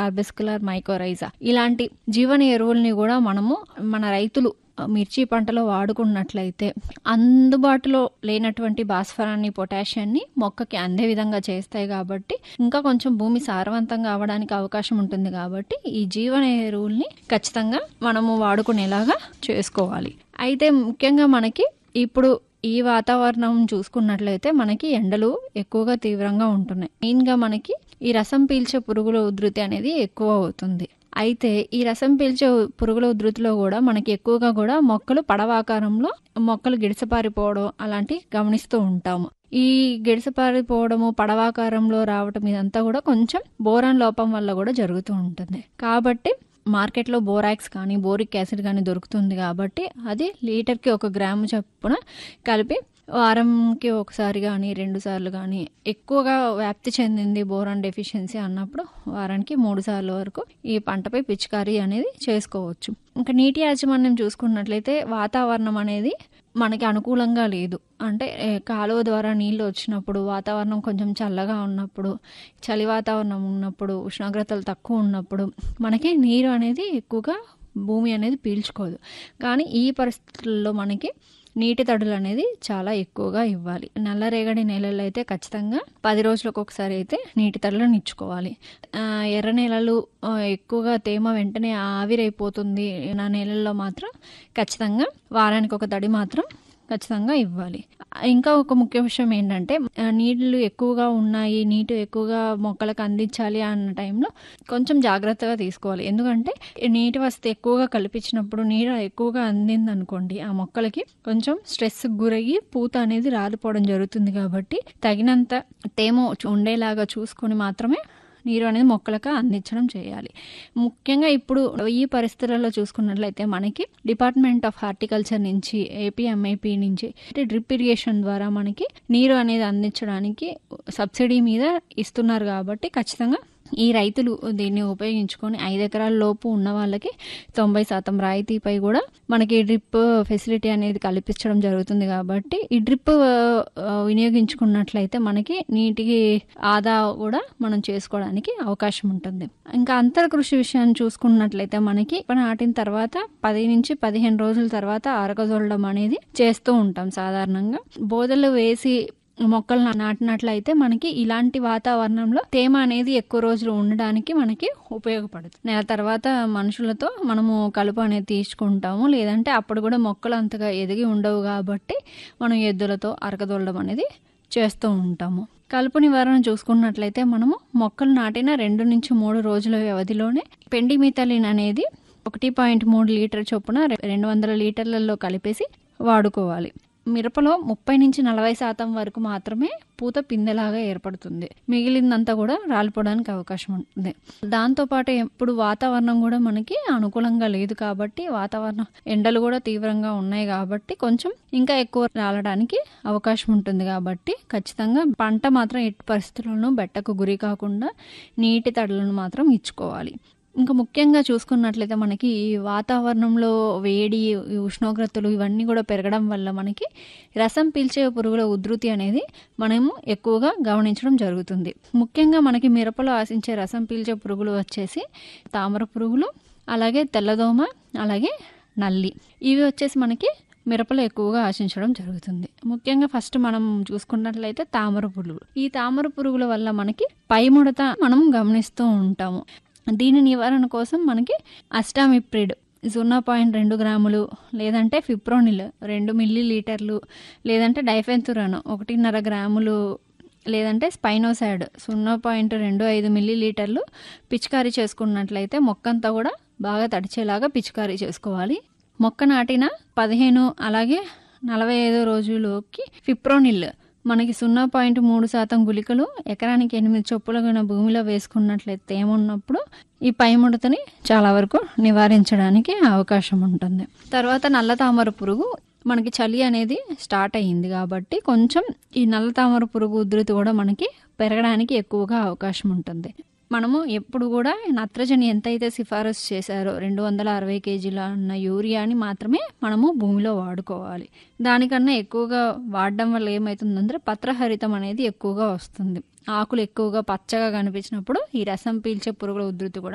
కార్బెస్కులర్ mycorrhiza ఇలాంటి జీవన ఎరువుల్ని కూడా మనము మన రైతులు మిర్చి పంటలో వాడుకున్నట్లయితే అందుబాటులో లేనటువంటి భాస్వరాన్ని పొటాషియాన్ని మొక్కకి అందే విధంగా చేస్తాయి కాబట్టి ఇంకా కొంచెం భూమి సారవంతంగా అవడానికి అవకాశం ఉంటుంది కాబట్టి ఈ జీవన ఎరువుల్ని ఖచ్చితంగా మనము వాడుకునేలాగా చేసుకోవాలి అయితే ముఖ్యంగా మనకి ఇప్పుడు ఈ వాతావరణం చూసుకున్నట్లయితే మనకి ఎండలు ఎక్కువగా తీవ్రంగా ఉంటున్నాయి మెయిన్గా మనకి ఈ రసం పీల్చే పురుగుల ఉధృతి అనేది ఎక్కువ అవుతుంది అయితే ఈ రసం పీల్చే పురుగుల ఉధృతిలో కూడా మనకి ఎక్కువగా కూడా మొక్కలు పడవాకారంలో మొక్కలు గిడిసపారిపోవడం అలాంటివి గమనిస్తూ ఉంటాము ఈ గిడిసపారిపోవడము పడవాకారంలో రావటం ఇదంతా కూడా కొంచెం బోరాన్ లోపం వల్ల కూడా జరుగుతూ ఉంటుంది కాబట్టి మార్కెట్లో బోరాక్స్ కానీ బోరిక్ యాసిడ్ కానీ దొరుకుతుంది కాబట్టి అది లీటర్కి ఒక గ్రాము చొప్పున కలిపి వారంకి ఒకసారి కానీ రెండు సార్లు కానీ ఎక్కువగా వ్యాప్తి చెందింది బోరాన్ డెఫిషియన్సీ అన్నప్పుడు వారానికి మూడు సార్లు వరకు ఈ పంటపై పిచికారీ అనేది చేసుకోవచ్చు ఇంకా నీటి యాజమాన్యం చూసుకున్నట్లయితే వాతావరణం అనేది మనకి అనుకూలంగా లేదు అంటే ఏ, కాలువ ద్వారా నీళ్ళు వచ్చినప్పుడు వాతావరణం కొంచెం చల్లగా ఉన్నప్పుడు చలి వాతావరణం ఉన్నప్పుడు ఉష్ణోగ్రతలు తక్కువ ఉన్నప్పుడు మనకి నీరు అనేది ఎక్కువగా భూమి అనేది పీల్చుకోదు కానీ ఈ పరిస్థితుల్లో మనకి నీటి తడులు అనేది చాలా ఎక్కువగా ఇవ్వాలి నల్లరేగడి నేలల్లో అయితే ఖచ్చితంగా పది రోజులకు ఒకసారి అయితే నీటి తడులను ఇచ్చుకోవాలి ఆ, ఎర్ర నేలలు ఆ, ఎక్కువగా తేమ వెంటనే ఆవిరైపోతుంది నా నేలల్లో మాత్రం ఖచ్చితంగా వారానికి ఒక తడి మాత్రం ఖచ్చితంగా ఇవ్వాలి ఇంకా ఒక ముఖ్య విషయం ఏంటంటే ఆ, నీళ్లు ఎక్కువగా ఉన్నాయి నీటి ఎక్కువగా మొక్కలకు అందించాలి అన్న టైంలో కొంచెం జాగ్రత్తగా తీసుకోవాలి ఎందుకంటే ఈ నీటి వసతి ఎక్కువగా కల్పించినప్పుడు నీరు ఎక్కువగా అందింది అనుకోండి ఆ మొక్కలకి కొంచెం స్ట్రెస్ గురయ్యి పూత అనేది రాలిపోవడం జరుగుతుంది కాబట్టి తగినంత తేమ ఉండేలాగా చూసుకొని మాత్రమే నీరు అనేది మొక్కలకు అందించడం చేయాలి ముఖ్యంగా ఇప్పుడు ఈ పరిస్థితులలో చూసుకున్నట్లయితే మనకి డిపార్ట్మెంట్ ఆఫ్ హార్టికల్చర్ నుంచి ఏపీఎంఐపి నుంచి డ్రిప్ ఇరిగేషన్ ద్వారా మనకి నీరు అనేది అందించడానికి సబ్సిడీ మీద ఇస్తున్నారు కాబట్టి ఖచ్చితంగా ఈ రైతులు దీన్ని ఉపయోగించుకొని ఐదు ఎకరాల లోపు ఉన్న వాళ్ళకి తొంభై శాతం రాయితీపై కూడా మనకి డ్రిప్ ఫెసిలిటీ అనేది కల్పించడం జరుగుతుంది కాబట్టి ఈ డ్రిప్ ఆ, వినియోగించుకున్నట్లయితే మనకి నీటికి ఆదా కూడా మనం చేసుకోవడానికి అవకాశం ఉంటుంది ఇంకా అంతర కృషి విషయాన్ని చూసుకున్నట్లయితే మనకి ఇప్పుడు నాటిన తర్వాత పది నుంచి పదిహేను రోజుల తర్వాత ఆరగజొల్లడం అనేది చేస్తూ ఉంటాం సాధారణంగా బోదలు వేసి మొక్కలు నాటినట్లయితే మనకి ఇలాంటి వాతావరణంలో తేమ అనేది ఎక్కువ రోజులు ఉండడానికి మనకి ఉపయోగపడుతుంది నెల తర్వాత మనుషులతో మనము కలుపు అనేది తీసుకుంటాము లేదంటే అప్పుడు కూడా మొక్కలు అంతగా ఎదిగి ఉండవు కాబట్టి మనం ఎద్దులతో అరకదొల్లడం అనేది చేస్తూ ఉంటాము కలుపు నివారణ చూసుకున్నట్లయితే మనము మొక్కలు నాటిన రెండు నుంచి మూడు రోజుల వ్యవధిలోనే పెండిమిథలిన్ అనేది ఒకటి పాయింట్ మూడు లీటర్ చొప్పున రె- రెండు వందల లీటర్లలో కలిపేసి వాడుకోవాలి మిరపలో ముప్పై నుంచి నలభై శాతం వరకు మాత్రమే పూత పిందెలాగా ఏర్పడుతుంది మిగిలిందంతా కూడా రాలిపోవడానికి అవకాశం ఉంటుంది దాంతోపాటు ఎప్పుడు వాతావరణం కూడా మనకి అనుకూలంగా లేదు కాబట్టి వాతావరణం ఎండలు కూడా తీవ్రంగా ఉన్నాయి కాబట్టి కొంచెం ఇంకా ఎక్కువ రాలడానికి అవకాశం ఉంటుంది కాబట్టి ఖచ్చితంగా పంట మాత్రం ఎట్టి పరిస్థితుల్లోనూ బెట్టకు గురి కాకుండా నీటి తడులను మాత్రం ఇచ్చుకోవాలి ఇంకా ముఖ్యంగా చూసుకున్నట్లయితే మనకి ఈ వాతావరణంలో వేడి ఈ ఉష్ణోగ్రతలు ఇవన్నీ కూడా పెరగడం వల్ల మనకి రసం పీల్చే పురుగుల ఉధృతి అనేది మనము ఎక్కువగా గమనించడం జరుగుతుంది ముఖ్యంగా మనకి మిరపలో ఆశించే రసం పీల్చే పురుగులు వచ్చేసి తామర పురుగులు అలాగే తెల్లదోమ అలాగే నల్లి ఇవి వచ్చేసి మనకి మిరపలో ఎక్కువగా ఆశించడం జరుగుతుంది ముఖ్యంగా ఫస్ట్ మనం చూసుకున్నట్లయితే తామర పురుగులు ఈ తామర పురుగుల వల్ల మనకి పై ముడత మనం గమనిస్తూ ఉంటాము దీని నివారణ కోసం మనకి అస్టామిప్రిడ్ సున్నా పాయింట్ రెండు గ్రాములు లేదంటే ఫిప్రోనిల్ రెండు మిల్లీ లీటర్లు లేదంటే డైఫెన్తురాన్ ఒకటిన్నర గ్రాములు లేదంటే స్పైనోసాడ్ సున్నా పాయింట్ రెండు ఐదు మిల్లీ లీటర్లు పిచికారీ చేసుకున్నట్లయితే మొక్కంతా కూడా బాగా తడిచేలాగా పిచికారీ చేసుకోవాలి మొక్క నాటిన పదిహేను అలాగే నలభై ఐదో రోజులోకి ఫిప్రోనిల్ మనకి సున్నా పాయింట్ మూడు శాతం గుళికలు ఎకరానికి ఎనిమిది చొప్పులుగా భూమిలో వేసుకున్నట్లయితే ఏమున్నప్పుడు ఈ పై ముడతని చాలా వరకు నివారించడానికి అవకాశం ఉంటుంది తర్వాత నల్ల తామర పురుగు మనకి చలి అనేది స్టార్ట్ అయ్యింది కాబట్టి కొంచెం ఈ నల్ల తామర పురుగు ఉధృతి కూడా మనకి పెరగడానికి ఎక్కువగా అవకాశం ఉంటుంది మనము ఎప్పుడు కూడా నత్రజని ఎంతైతే సిఫారసు చేశారో రెండు వందల అరవై కేజీల అన్న యూరియాని మాత్రమే మనము భూమిలో వాడుకోవాలి దానికన్నా ఎక్కువగా వాడడం వల్ల ఏమవుతుందంటే పత్రహరితం అనేది ఎక్కువగా వస్తుంది ఆకులు ఎక్కువగా పచ్చగా కనిపించినప్పుడు ఈ రసం పీల్చే పురుగుల ఉధృతి కూడా